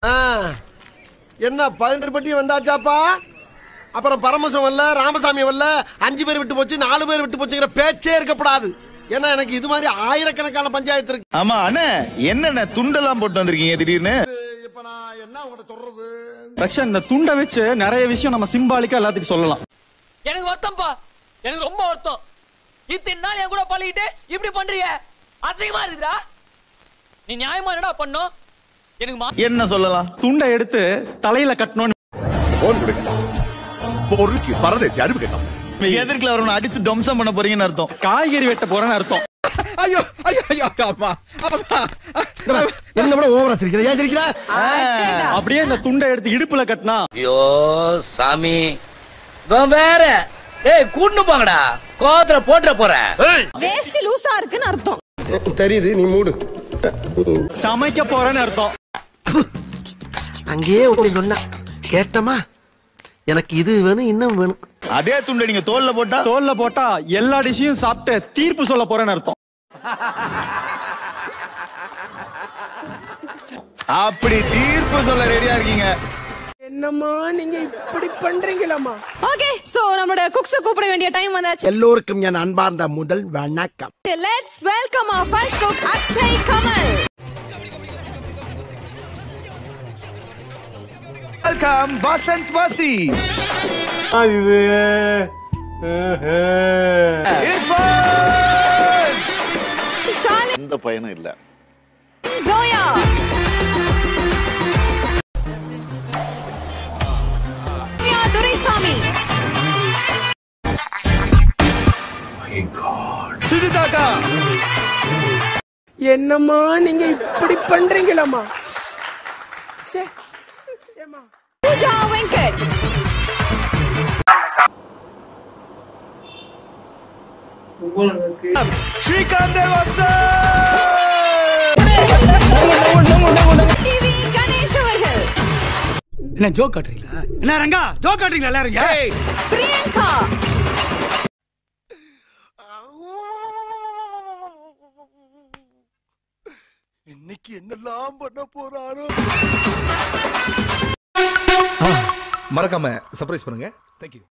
ஆ, என்ன பதினெட்டு பட்டி வந்தாச்சாப்பா அப்புறம் பரமசம் வரல ராமசாமி வரல அஞ்சு பேர் விட்டு போச்சு நாலு பேர் விட்டு போச்சுங்கிற பேச்சே இருக்கப்படாது ஏன்னா எனக்கு இது மாதிரி ஆயிரக்கணக்கான பஞ்சாயத்து இருக்கு ஆமா அண்ணே என்னண்ணே துண்டெல்லாம் போட்டு வந்திருக்கீங்க திடீர்னு இப்ப நான் என்ன உங்கள்ட்ட சொல்றது ரக்ஷன் இந்த துண்டை வச்சு நிறைய விஷயம் நம்ம சிம்பாலிக்கா எல்லாத்துக்கும் சொல்லலாம் எனக்கு வருத்தம்ப்பா எனக்கு ரொம்ப வருத்தம் இத்தனை நாள் என் கூட பழகிட்டு இப்படி பண்றீங்க அசிங்கமா இருக்குடா நீ நியாயமா என்னடா பண்ணும் எனக்கு மா என்ன சொல்லலாம் துண்டை எடுத்து தலையில கட்டணும்னு போன் கொடுங்க பொறுக்கி பரதேசி அறிவு கேட்டோம் எதிர்க்கல வரணும் அடிச்சு தம்சம் பண்ண போறீங்கன்னு அர்த்தம் காய்கறி வெட்ட போறேன்னு அர்த்தம் ஐயோ ஐயோ ஐயோ அப்பா அப்பா என்ன விட ஓவரா சிரிக்கிற ஏன் சிரிக்கிற அப்படியே இந்த துண்டை எடுத்து இடுப்புல கட்டினா ஐயோ சாமி இவன் வேற ஏய் கூட்டு போங்கடா கோவத்துல போட்டுற போறேன் வேஸ்ட் லூசா இருக்குன்னு அர்த்தம் தெரியுது நீ மூடு சமைக்க போறேன்னு அர்த்தம் அங்கேயே உங்களுக்கு சொன்ன கேட்டமா எனக்கு இது வேணும் இன்னும் வேணும் அதே துண்டை நீங்க தோல்ல போட்டா தோல்ல போட்டா எல்லா டிஷ்ஷையும் சாப்பிட்டு தீர்ப்பு சொல்ல போறேன்னு அர்த்தம் அப்படி தீர்ப்பு சொல்ல ரெடியா இருக்கீங்க ஓகே சோ நம்மளோட குக்ஸ கூப்பிட வேண்டிய டைம் வந்தாச்சு எல்லோருக்கும் என் அன்பார்ந்த முதல் வணக்கம் let's welcome our first cook Akshay Kamal welcome Vasanth Vasi Irfan Shalin எந்த பயனும் இல்ல ஜோயா ரம்யா துரைசாமி சுஜிதாக்கா என்னம்மா நீங்க இப்படி பண்றீங்களாம்மா ச்சே ஏம்மா பூஜா வெங்கட் ஸ்ரீகாந்த் வசந்த் டிவி கணேஷ் அவர்கள் என்ன ஜோக் காட்டுறீங்களா என்ன ரங்கா ஜோக் காட்டுறீங்களா எல்லாரும் பிரியங்கா இன்னைக்கு என்னெல்லாம் பண்ண போறாரோ மறக்காம சர்ப்ரைஸ் பண்ணுங்க தேங்க்யூ